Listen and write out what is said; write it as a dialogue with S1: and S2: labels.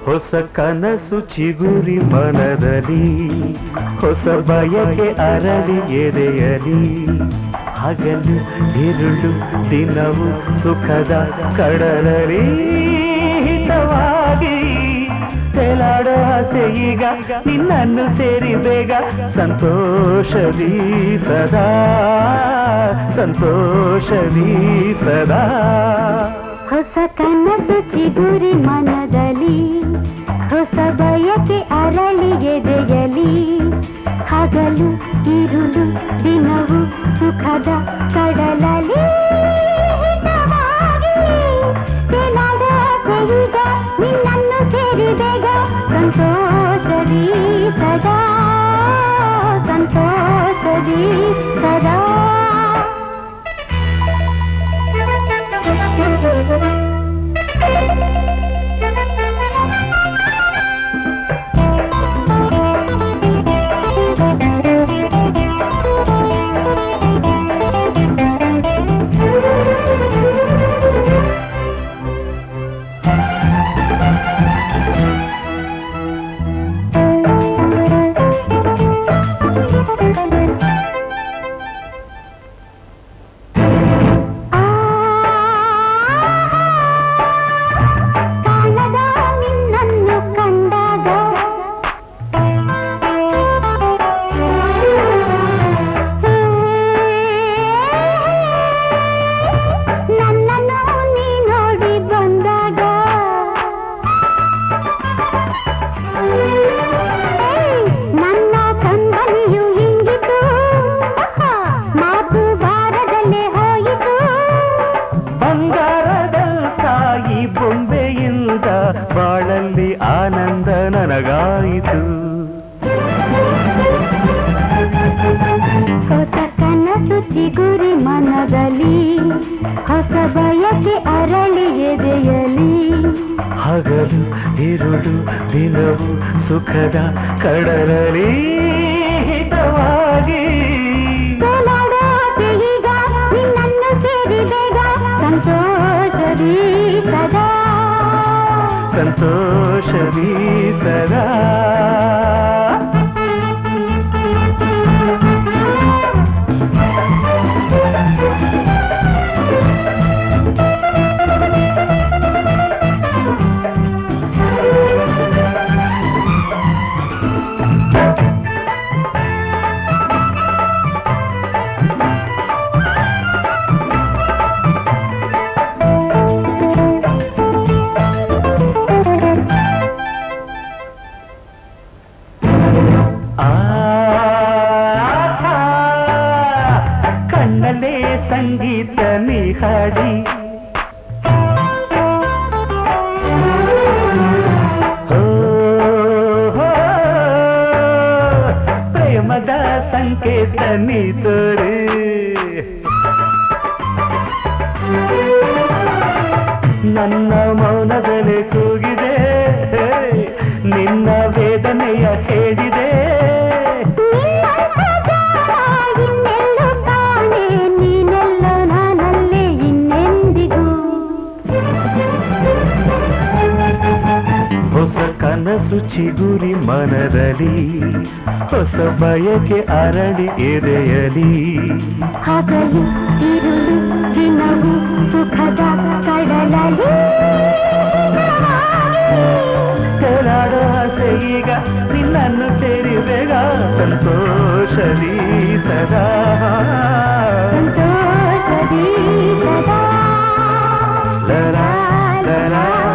S1: ಹೊಸ ಕನಸು ಚಿಗುರಿ ಮನದಲ್ಲಿ ಹೊಸ ಬಯಕೆ ಅರಳಿ ಎದೆಯಲಿ ಹಗಲು ഇരുಳು ದಿನವು ಸುಖದ ಕಡಲಲಿ ಹಿತವಾಗಿ ತೇಲಾಡೋ ಆಸೆ ಈಗ ನಿನ್ನನ್ನು ಸೇರಿ ಬೇಗ ಸಂತೋಷದಿ ಸದಾ ಸಂತೋಷದಿ ಸದಾ
S2: ಹೊಸ ಕನಸು ಚಿಗುರಿ ಮನದಲ್ಲಿ ಹೊಸ ಬಯಕೆ ಅರಳಿ ಎದೆಯಲಿ ಹಗಲು ಇರುಳು ದಿನವು ಸುಖದ ಕಡಲಲಿ ಹಿತವಾಗಿ ತೇಲಾಡೋ ಆಸೆ ಈಗ ನಿನ್ನನ್ನು ಸೇರಿ ಬೇಗ ಸಂತೋಷದಿ ಸದಾ ಸಂತೋಷದಿ ಸದಾ ಕಾಣದ ನಿನ್ನನ್ನು ಕಂಡಾಗ ನನ್ನನ್ನು ನೀ ನೋಡಿ ಬಂದಾಗ ನನ್ನ ಕಂಬನಿಯು ಹಿಂಗಿತು ಮಾತು ಬಾರದಲ್ಲೇ ಹೋಯಿತು
S1: ಬಂಗಾರದಂತ ಈ ಬೊಂಬೆಯಿಂದ ಬಾಳಲ್ಲಿ ಆನಂದ ನನಗಾಯಿತು
S2: ಹೊಸ ಕನಸು ಚಿಗುರಿ ಮನದಲ್ಲಿ ಹೊಸ ಬಯಕೆ ಅರಳಿ ಎದೆಯಲಿ
S1: ಹಗಲು ഇരുಳು ದಿನವು ಸುಖದ ಕಡಲಲಿ ಹಿತವಾಗಿ
S2: ತೇಲಾಡೋ ಆಸೆ ಈಗ ನಿನ್ನನ್ನು ಸೇರಿ ಬೇಗ ಸಂತೋಷದಿ ಸದಾ
S1: ಸಂತೋಷದಿ ಸದಾ ಆಹಾ, ಕಣ್ಣಲ್ಲೇ ಸಂಗೀತ ನೀ ಹಾಡಿ ಹೋ, ಹೋ, ಪ್ರೇಮದ ಸಂಕೇತ ನೀ ತೋರಿ ನನ್ನ ಮೌನದಲ್ಲಿ ಕೂಗಿದೆ ನಿನ್ನ ವೇದನೆಯ ಹೇಳಿದೆ
S2: ನಿನ್ನಂಥ ಜಾಣ ಇನ್ನೆಲ್ಲೂ ಕಾಣೆ ನೀನೆಲ್ಲೋ ನಾನಲ್ಲೇ ಇನ್ನೆಂದಿಗೂ
S1: ಹೊಸ ಕನಸು ಚಿಗುರಿ ಮನದಲ್ಲಿ ಹೊಸ ಬಯಕೆ ಅರಳಿ ಎದೆಯಲಿ
S2: ಹಗಲು ಇರುಳು ದಿನವು ಸುಖದ ಕಡಲಲಿ
S1: ತೇಲಾಡೋ ಆಸೆ ಈಗ ನಿನ್ನನ್ನು ಸೇರಿ ಬೇಗ ಸಂತೋಷದಿ ಸದಾ
S2: ಸಂತೋಷದಿ ಸದಾ
S1: ಲರ ಲರ